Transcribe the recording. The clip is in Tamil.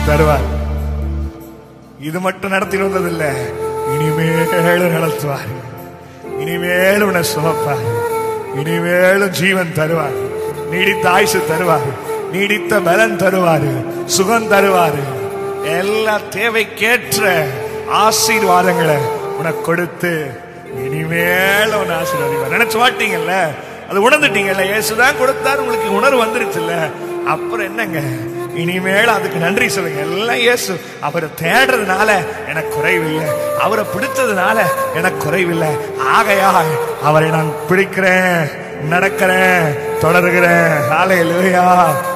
தருவார் இது மட்டும் நடத்தி வந்ததில்ல இனிமேலும் நடத்துவார் இனிமேலும் உன்னை சுமப்பார் இனிமேலும் ஜீவன் தருவார் நீடித்த ஆயுசு தருவார் நீடித்த பலன் தருவார் சுகம் தருவார் எல்லா தேவைக்கேற்ற ஆசீர்வாதங்களை உனக்கு கொடுத்து இனிமேல உன்னை ஆசீர்வதிவார் நினைச்சு மாட்டீங்கல்ல அது உணர்ந்துட்டீங்கல்ல இயேசுதான் கொடுத்தாரு உங்களுக்கு உணர்வு வந்துருச்சுல்ல அப்புறம் என்னங்க இனிமேல் அதுக்கு நன்றி சொல்லுங்க எல்லாம் இயேசு அவரை தேடுறதுனால எனக்கு குறைவில்லை அவரை பிடிச்சதுனால எனக்கு குறைவில்லை ஆகையா அவரை நான் பிடிக்கிறேன் நடக்கிறேன் தொடர்கிறேன் ஹalleluya